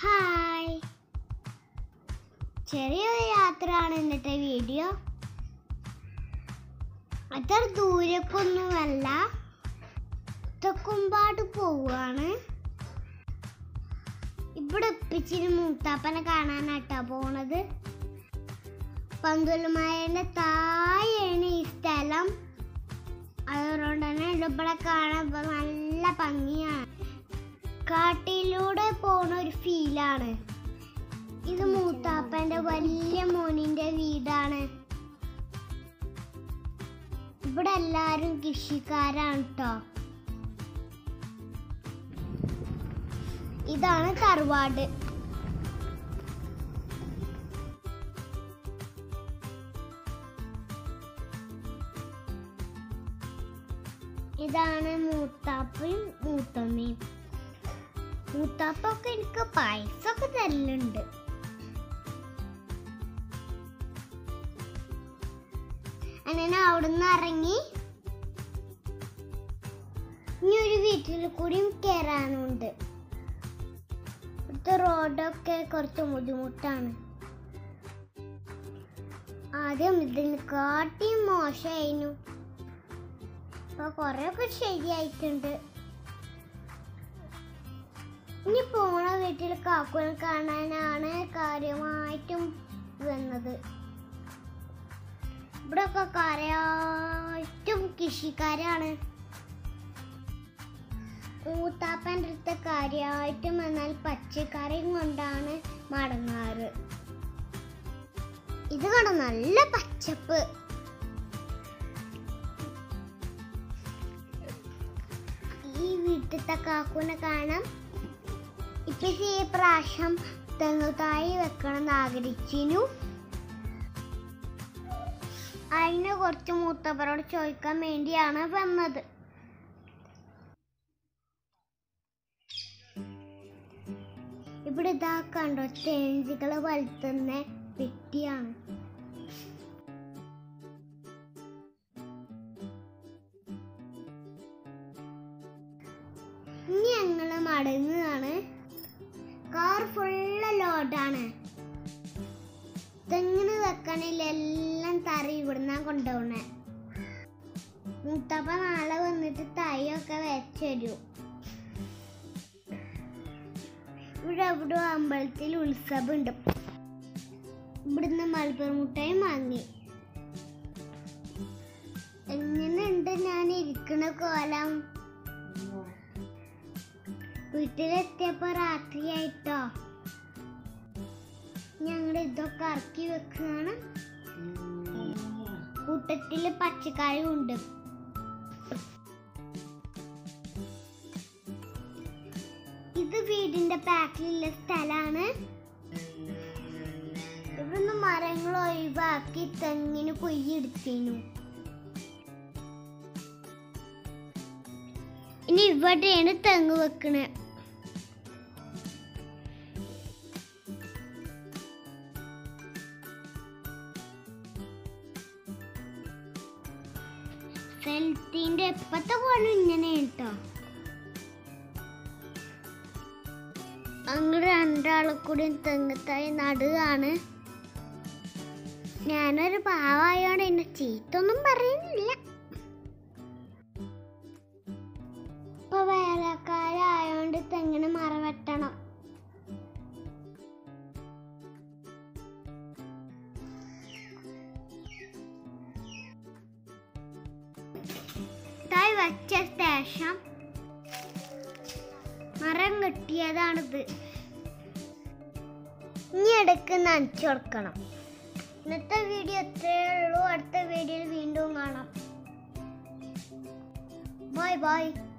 hi ചെറിയൊരു യാത്രയാണ് ഇന്നത്തെ വീഡിയോ അത്ര ദൂരക്കൊന്നുമല്ല തെക്കുംപാട് പോവാണ് ഇവിടെ ഒപ്പിച്ചിന് മൂത്താപ്പനെ കാണാനാട്ടാ പോണത് പന്തുലുമായന്റെ താഴെയാണ് ഈ സ്ഥലം അതുകൊണ്ട് തന്നെ ഇവിടെ കാണാൻ ഇപ്പൊ നല്ല ഭംഗിയാണ് കാട്ടിലൂടെ പോണ ഒരു ഫീലാണ് ഇത് മൂത്താപ്പന്റെ വലിയ മോനിന്റെ വീടാണ് ഇവിടെ എല്ലാരും കൃഷിക്കാരാണ് കേട്ടോ ഇതാണ് തറവാട് ഇതാണ് മൂത്താപ്പയും മൂത്തമ്മയും മൂത്താപ്പൊക്കെ എനിക്ക് പൈസ ഒക്കെ തരലുണ്ട് അങ്ങനെ അവിടുന്ന് ഇറങ്ങി ഇനി ഒരു വീട്ടിൽ കൂടിയും കയറാനുണ്ട് ഇവിടുത്തെ റോഡൊക്കെ കുറച്ച് ബുദ്ധിമുട്ടാണ് ആദ്യം ഇതിന് കാട്ടിയും മോശമായിരുന്നു ഇപ്പൊ കൊറേ ഒക്കെ ശരിയായിട്ടുണ്ട് ഇനി പോണ വീട്ടിൽ കാക്കുനെ കാണാനാണ് കാര്യമായിട്ടും വന്നത് ഇവിടെ ഒക്കെ കാര്യമായിട്ടും കൃഷിക്കാരാണ് മൂത്താപ്പൻ്റെ അടുത്ത് കാര്യമായിട്ടും എന്നാൽ പച്ചക്കറിയും കൊണ്ടാണ് മടങ്ങാറ് ഇത് കണ്ട നല്ല പച്ചപ്പ് ഈ വീട്ടിലത്തെ കാക്കുനെ കാണാം ഇപ്പൊ ഈ പ്രാവശ്യം തെങ്ങുതായി വെക്കണം എന്ന് ആഗ്രഹിച്ചിനു അതിന് കുറച്ച് മൂത്തപ്പരോട് ചോദിക്കാൻ വേണ്ടിയാണ് വന്നത് ഇവിടെ ഇതാ കണ്ടോ ചേഞ്ചുകള് വളർത്തുന്ന പെട്ടിയാണ് ഇനി ഞങ്ങള് മടങ്ങുകയാണ് കാർ ഫുള്ള് ലോഡാണ് തെങ്ങിന് വെക്കണില്ല എല്ലാം തറി ഇവിടുന്ന കൊണ്ടുപോണേ മുത്തപ്പ നാളെ വന്നിട്ട് തൈയൊക്കെ വെച്ചരും ഇവിടെ എവിടെ അമ്പലത്തിൽ ഉത്സവം ഉണ്ട് ഇവിടുന്ന് മലപ്പുറം മുട്ടയും വാങ്ങി എങ്ങനെയുണ്ട് ഞാൻ ഇരിക്കണ കോലം വീട്ടിലെത്തിയപ്പോ രാത്രിയായിട്ടോ ഞങ്ങൾ ഇതൊക്കെ ഇറക്കി വെക്കുകയാണ് കൂട്ടത്തില് പച്ചക്കറി ഉണ്ട് ഇത് വീടിന്റെ ബാക്കിലുള്ള സ്ഥലാണ് ഇവിടുന്ന് മരങ്ങൾ ഒഴിവാക്കി തെങ്ങിന് കൊയ്യെടുത്തേനു ഇനി ഇവിടെയാണ് തെങ്ങ് വെക്കണേ സെൽത്തിന്റെ എപ്പത്തെ പോലെ ഇങ്ങനെ കേട്ടോ അങ്ങ് രണ്ടാളെ കൂടി തെങ്ങത്തായി നടുകയാണ് ഞാനൊരു പാവായോണ്ട് എന്നെ ചീത്തൊന്നും പറയുന്നില്ല ഇപ്പൊ വേലക്കാരായോണ്ട് തെങ്ങിന് മറ വെട്ടണം തായി വച്ച ശേഷം മരം കെട്ടിയതാണിത് ഇനി ഇടയ്ക്ക് നനച്ചു കൊടുക്കണം ഇന്നത്തെ വീഡിയോ ഇത്രയേ ഉള്ളൂ അടുത്ത വീഡിയോയിൽ വീണ്ടും കാണാം ബൈ ബൈ